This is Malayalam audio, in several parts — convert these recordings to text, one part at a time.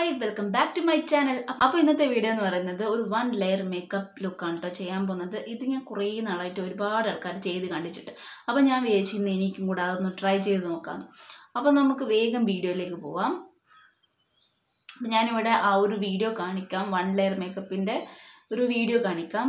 hi welcome back to my channel അപ്പോൾ ഇന്നത്തെ വീഡിയോ എന്ന് പറയുന്നത് ഒരു വൺ ലെയർ മേക്കപ്പ് ലുക്കാണ് കേട്ടോ ചെയ്യാൻ പോകുന്നത് ഇത് ഞാൻ കുറേ നാളായിട്ട് ഒരുപാട് ആൾക്കാർ ചെയ്ത് കണ്ടിട്ടുണ്ട് അപ്പോൾ ഞാൻ വിചാരിച്ചു ഇന്ന് എനിക്കും കൂടെ അതൊന്ന് ട്രൈ ചെയ്ത് നോക്കാം അപ്പോൾ നമുക്ക് വേഗം വീഡിയോയിലേക്ക് പോവാം അപ്പോൾ ഞാനിവിടെ ആ ഒരു വീഡിയോ കാണിക്കാം വൺ ലെയർ മേക്കപ്പിൻ്റെ ഒരു വീഡിയോ കാണിക്കാം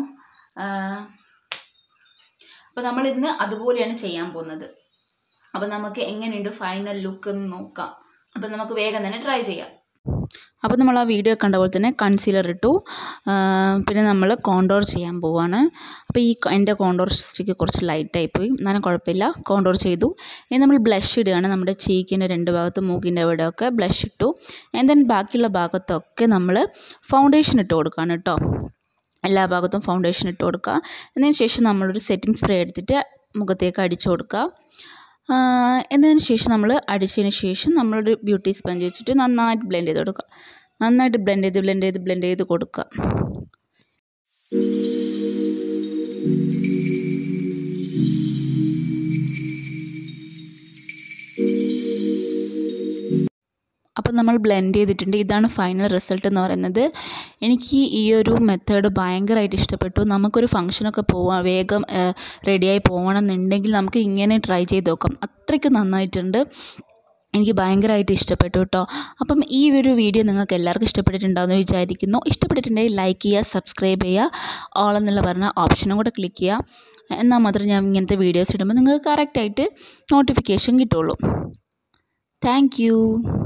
അപ്പോൾ നമ്മൾ ഇന്ന് അതുപോലെയാണ് ചെയ്യാൻ പോകുന്നത് അപ്പോൾ നമുക്ക് എങ്ങനെയുണ്ട് ഫൈനൽ ലുക്ക് എന്ന് നോക്കാം അപ്പോൾ നമുക്ക് വേഗം തന്നെ ട്രൈ ചെയ്യാം അപ്പോൾ നമ്മൾ ആ വീഡിയോ കണ്ട പോലെ തന്നെ കൺസീലർ ഇട്ടു പിന്നെ നമ്മൾ കോണ്ടോർ ചെയ്യാൻ പോവാണ് അപ്പോൾ ഈ എൻ്റെ കോണ്ടോർ സ്റ്റിക്ക് കുറച്ച് ലൈറ്റായി പോയി എന്നാലും കുഴപ്പമില്ല കോണ്ടോർ ചെയ്തു ഇനി നമ്മൾ ബ്ലഷ് ഇടുകയാണ് നമ്മുടെ ചീക്കിൻ്റെ രണ്ട് ഭാഗത്ത് മൂക്കിൻ്റെ അവിടെയൊക്കെ ബ്ലഷ് ഇട്ടു ദെൻ ബാക്കിയുള്ള ഭാഗത്തൊക്കെ നമ്മൾ ഫൗണ്ടേഷൻ ഇട്ട് കൊടുക്കുകയാണ് കേട്ടോ എല്ലാ ഭാഗത്തും ഫൗണ്ടേഷൻ ഇട്ട് കൊടുക്കുക എന്നതിന് ശേഷം നമ്മളൊരു സെറ്റിംഗ് സ്പ്രേ എടുത്തിട്ട് മുഖത്തേക്ക് അടിച്ചു കൊടുക്കുക എന്നതിന് ശേഷം നമ്മൾ അടിച്ചതിന് ശേഷം നമ്മളൊരു ബ്യൂട്ടി സ്പഞ്ച് വെച്ചിട്ട് നന്നായിട്ട് ബ്ലെൻഡ് ചെയ്ത് കൊടുക്കുക നന്നായിട്ട് ബ്ലെൻഡ് ചെയ്ത് ബ്ലെൻഡ് ചെയ്ത് ബ്ലെൻഡ് ചെയ്ത് കൊടുക്കുക അപ്പം നമ്മൾ ബ്ലെൻഡ് ചെയ്തിട്ടുണ്ട് ഇതാണ് ഫൈനൽ റിസൾട്ട് എന്ന് പറയുന്നത് എനിക്ക് ഈ ഒരു മെത്തേഡ് ഭയങ്കരമായിട്ട് ഇഷ്ടപ്പെട്ടു നമുക്കൊരു ഫംഗ്ഷനൊക്കെ പോവാൻ വേഗം റെഡിയായി പോകണം എന്നുണ്ടെങ്കിൽ നമുക്ക് ഇങ്ങനെ ട്രൈ ചെയ്ത് നോക്കാം അത്രയ്ക്ക് നന്നായിട്ടുണ്ട് എനിക്ക് ഭയങ്കരമായിട്ട് ഇഷ്ടപ്പെട്ടു കേട്ടോ അപ്പം ഈ ഒരു വീഡിയോ നിങ്ങൾക്ക് എല്ലാവർക്കും ഇഷ്ടപ്പെട്ടിട്ടുണ്ടാവുമെന്ന് വിചാരിക്കുന്നു ഇഷ്ടപ്പെട്ടിട്ടുണ്ടെങ്കിൽ ലൈക്ക് ചെയ്യുക സബ്സ്ക്രൈബ് ചെയ്യുക ഓൾ എന്നുള്ള പറഞ്ഞ ഓപ്ഷനും കൂടെ ക്ലിക്ക് ചെയ്യുക എന്നാൽ മാത്രമേ ഞാൻ ഇങ്ങനത്തെ വീഡിയോസ് ഇടുമ്പോൾ നിങ്ങൾക്ക് കറക്റ്റായിട്ട് നോട്ടിഫിക്കേഷൻ കിട്ടുള്ളൂ താങ്ക്